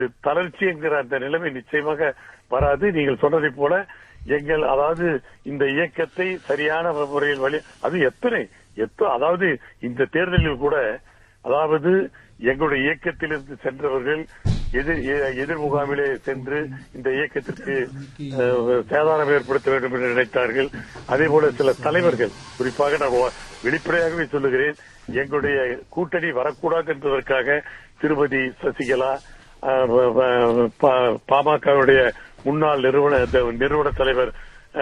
தளர்ச்சி என்கிற அந்த நிலைமை நிச்சயமாக வராது நீங்கள் சொன்னதை போல எங்கள் அதாவது இந்த இயக்கத்தை சரியான முறையில் வழி அது எத்தனை எத்த அதாவது இந்த தேர்தலில் கூட அதாவது எங்களுடைய இயக்கத்திலிருந்து சென்றவர்கள் எதிர் எ- எதிர் முகாமிலே சென்று இந்த இயக்கத்திற்கு அஹ், சேதாரம் ஏற்படுத்த வேண்டும் என்று நினைத்தார்கள் அதே போல சில தலைவர்கள் குறிப்பாக நான் வ- வெளிப்படையாகவே சொல்லுகிறேன் எங்களுடைய கூட்டணி வரக்கூடாது என்பதற்காக திருமதி சசிகலா அஹ், வ- வ- பா- பாமகவுடைய முன்னாள் நிறுவன நிறுவன தலைவர்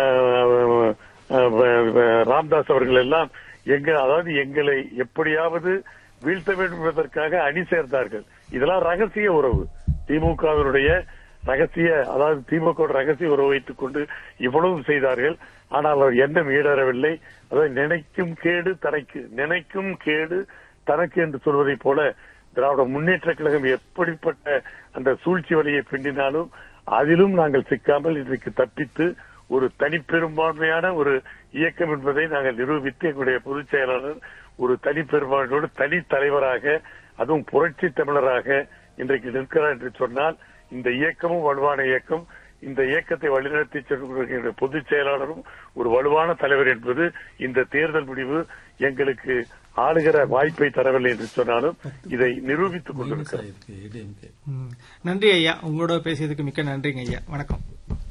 அஹ், அஹ், வ- வ- ராம்தாஸ் அவர்கள் எல்லாம் எங்க அதாவது எங்களை எப்படியாவது வீழ்த்த வேண்டும் என்பதற்காக அணி சேர்ந்தார்கள் இதெல்லாம் ரகசிய உறவு திமுகவினுடைய ரகசிய அதாவது திமுக ரகசிய உறவு வைத்துக் கொண்டு இவ்வளவும் செய்தார்கள் ஆனால் அவர் எண்ணம் ஈடறவில்லை அதாவது நினைக்கும் கேடு தனக்கு நினைக்கும் கேடு தனக்கு என்று சொல்வதைப் போல திராவிட முன்னேற்ற கழகம் எப்படிப்பட்ட அந்த சூழ்ச்சி வழியை பின்னினாலும் அதிலும் நாங்கள் சிக்காமல் இன்றைக்கு தப்பித்து ஒரு தனிப்பெரும்பான்மையான ஒரு இயக்கம் என்பதை நாங்கள் நிரூபித்து எங்களுடைய பொதுச் செயலாளர் ஒரு தனிப்பெரும்பான்மையோடு தனி தலைவராக அதுவும் புரட்சி தமிழராக இன்றைக்கு நிற்கிறார் என்று சொன்னால் இந்த இயக்கமும் வலுவான இயக்கம் இந்த இயக்கத்தை வழிநடத்தி செல்கிற பொதுச் செயலாளரும் ஒரு வலுவான தலைவர் என்பது இந்த தேர்தல் முடிவு எங்களுக்கு ஆளுகிற வாய்ப்பை தரவில்லை என்று சொன்னாலும் இதை நிரூபித்துக் கொண்டிருக்கிறோம் இருக்கு ஏடிஎம்கே ம். நன்றி ஐயா உங்களோட பேசியதுக்கு மிக்க நன்றிங்க ஐயா வணக்கம்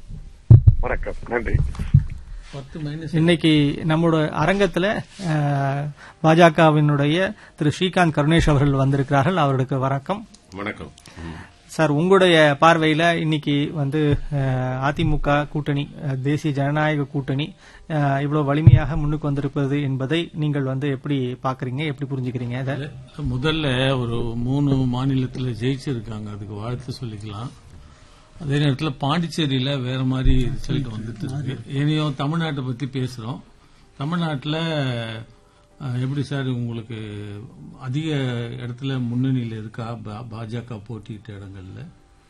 வணக்கம் நன்றி பத்து மைனஸ் இன்னைக்கு நம்மளோட அரங்கத்துல அஹ், பாஜகவினுடைய திரு ஸ்ரீகாந்த் கருணேஷ் அவர்கள் வந்திருக்கிறார்கள் அவருக்கு வணக்கம் வணக்கம் சார் உங்களுடைய பார்வையில இன்னைக்கு வந்து அஹ், அதிமுக கூட்டணி அஹ், தேசிய ஜனநாயக கூட்டணி அஹ், இவ்வளவு வலிமையாக முன்னுக்கு வந்திருப்பது என்பதை நீங்கள் வந்து எப்படி பாக்குறீங்க எப்படி புரிஞ்சுக்கிறீங்க இதை முதல்ல ஒரு மூணு மாநிலத்தில் ஜெயிச்சிருக்காங்க அதுக்கு வாழ்த்து சொல்லிக்கலாம் அதே நேரத்தில் பாண்டிச்சேரியில வேற மாதிரி ரிசல்ட் வந்துட்டு இருக்கு இனியும் தமிழ்நாட்டை பத்தி பேசுறோம் தமிழ்நாட்டில் எப்படி சார் உங்களுக்கு அதிக இடத்துல முன்னணியில் இருக்கா பா- பாஜக போட்டியிட்ட இடங்கள்ல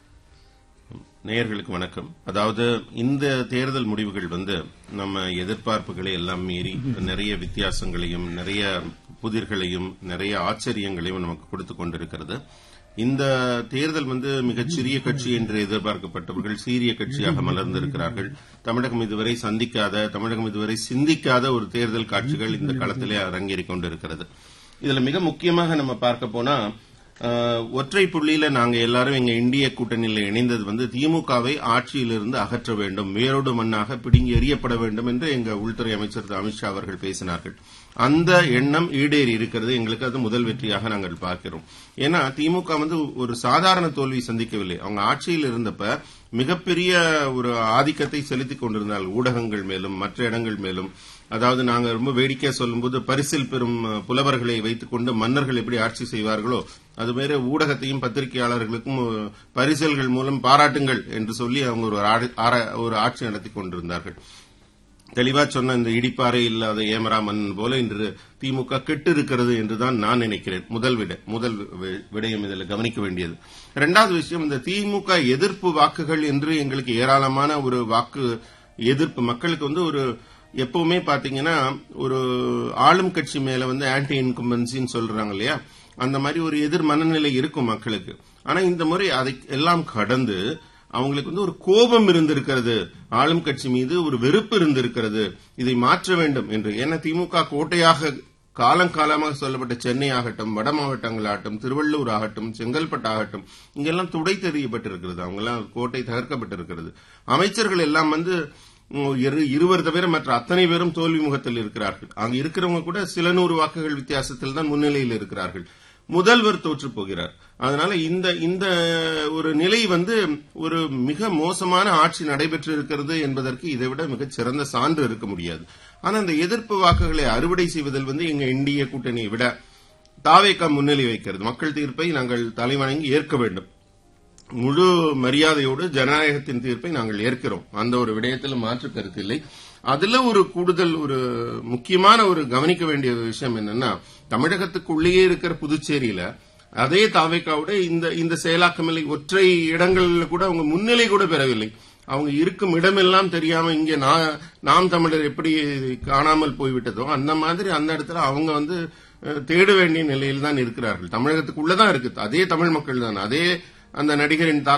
நேயர்களுக்கு வணக்கம் அதாவது இந்த தேர்தல் முடிவுகள் வந்து நம்ம எதிர்பார்ப்புகளை எல்லாம் மீறி நிறைய வித்தியாசங்களையும் நிறைய புதிர்களையும் நிறைய ஆச்சரியங்களையும் நமக்கு கொடுத்து கொண்டிருக்கிறது இந்த தேர்தல் வந்து மிகச் சிறிய கட்சி என்று எதிர்பார்க்கப்பட்டவர்கள் சீரிய கட்சியாக மலர்ந்திருக்கிறார்கள் தமிழகம் இதுவரை சந்திக்காத தமிழகம் இதுவரை சிந்திக்காத ஒரு தேர்தல் காட்சிகள் இந்த களத்திலே அரங்கேறிக் கொண்டிருக்கிறது இதுல மிக முக்கியமாக நம்ம பார்க்க போனா ஆஹ், ஒற்றை புள்ளியில நாங்க எல்லாரும் எங்க இந்திய கூட்டணியில் இணைந்தது வந்து திமுகவை ஆட்சியிலிருந்து அகற்ற வேண்டும் வேரோடு மண்ணாக பிடுங்கி எறியப்பட வேண்டும் என்று எங்க உள்துறை அமைச்சர் திரு அமித்ஷா அவர்கள் பேசினார்கள் அந்த எண்ணம் ஈடேறி இருக்கிறது எங்களுக்கு அது முதல் வெற்றியாக நாங்கள் பார்க்கிறோம் ஏன்னா திமுக வந்து ஒரு சாதாரண தோல்வி சந்திக்கவில்லை அவங்க ஆட்சியில் இருந்தப்ப மிகப்பெரிய ஒரு ஆதிக்கத்தை செலுத்திக் கொண்டிருந்தார்கள் ஊடகங்கள் மேலும் மற்ற இடங்கள் மேலும் அதாவது நாங்க ரொம்ப வேடிக்கையா சொல்லும்போது பரிசில் பெறும் அஹ், புலவர்களை வைத்துக்கொண்டு மன்னர்கள் எப்படி ஆட்சி செய்வார்களோ அதுமாரி ஊடகத்தையும் பத்திரிகையாளர்களுக்கும் அஹ், பரிசல்கள் மூலம் பாராட்டுங்கள் என்று சொல்லி அவங்க ஒரு ஆடு- ஆர- ஒரு ஆட்சி நடத்தி கொண்டிருந்தார்கள் தெளிவா சொன்ன இந்த இடிப்பாறை இல்லாத ஏமரா மன்னன் போல இன்று திமுக கெட்டு இருக்கிறது என்றுதான் நான் நினைக்கிறேன் முதல் விட முதல் வி- விடயம் இதில் கவனிக்க வேண்டியது இரண்டாவது விஷயம் இந்த திமுக எதிர்ப்பு வாக்குகள் என்று எங்களுக்கு ஏராளமான ஒரு வாக்கு எதிர்ப்பு மக்களுக்கு வந்து ஒரு எப்பவுமே பாத்தீங்கன்னா ஒரு ஆளும் கட்சி மேல வந்து ஆன்டி இன்கம்பன்சின்னு சொல்றாங்க இல்லையா அந்த மாதிரி ஒரு எதிர் மனநிலை இருக்கும் மக்களுக்கு ஆனா இந்த முறை அதை எல்லாம் கடந்து அவங்களுக்கு வந்து ஒரு கோபம் இருந்திருக்கிறது ஆளும் கட்சி மீது ஒரு வெறுப்பு இருந்திருக்கிறது இதை மாற்ற வேண்டும் என்று ஏன்னா திமுக கோட்டையாக காலங்காலமாக சொல்லப்பட்ட சென்னை ஆகட்டும் வட மாவட்டங்கள் ஆகட்டும் திருவள்ளூர் ஆகட்டும் செங்கல்பட்டு ஆகட்டும் இங்கெல்லாம் துடை தெரியப்பட்டிருக்கிறது அவங்கெல்லாம் கோட்டை தகர்க்கப்பட்டிருக்கிறது அமைச்சர்கள் எல்லாம் வந்து உம், இரு- இருவர் தவிர மற்ற அத்தனை பேரும் தோல்வி முகத்தில் இருக்கிறார்கள் அங்க இருக்கிறவங்க கூட சில நூறு வாக்குகள் வித்தியாசத்தில் தான் முன்னிலையில் இருக்கிறார்கள் முதல்வர் தோற்று போகிறார் அதனால இந்த இந்த ஒரு நிலை வந்து ஒரு மிக மோசமான ஆட்சி நடைபெற்று இருக்கிறது என்பதற்கு இதை விட மிகச் சிறந்த சான்று இருக்க முடியாது ஆனா இந்த எதிர்ப்பு வாக்குகளை அறுவடை செய்வதில் வந்து எங்க இந்திய கூட்டணியை விட தாவேக்கா முன்னிலை வைக்கிறது மக்கள் தீர்ப்பை நாங்கள் தலைவணங்கி ஏற்க வேண்டும் முழு மரியாதையோடு ஜனநாயகத்தின் தீர்ப்பை நாங்கள் ஏற்கிறோம் அந்த ஒரு விடயத்தில் மாற்று கருத்தில்லை அதுல ஒரு கூடுதல் ஒரு முக்கியமான ஒரு கவனிக்க வேண்டிய விஷயம் என்னன்னா தமிழகத்துக்குள்ளேயே இருக்கிற புதுச்சேரியில அதே தாவேக்காவோட இந்த இந்த செயலாக்கமில்லை ஒற்றை இடங்கள்ல கூட அவங்க முன்னிலை கூட பெறவில்லை அவங்க இருக்கும் இடமெல்லாம் தெரியாம இங்க நா- நாம் தமிழர் எப்படி காணாமல் போய்விட்டதோ அந்த மாதிரி அந்த இடத்துல அவங்க வந்து அஹ், தேட வேண்டிய நிலையில் தான் இருக்கிறார்கள் தமிழகத்துக்குள்ளதான் இருக்கு அதே தமிழ் மக்கள் தான் அதே அந்த நடிகரின்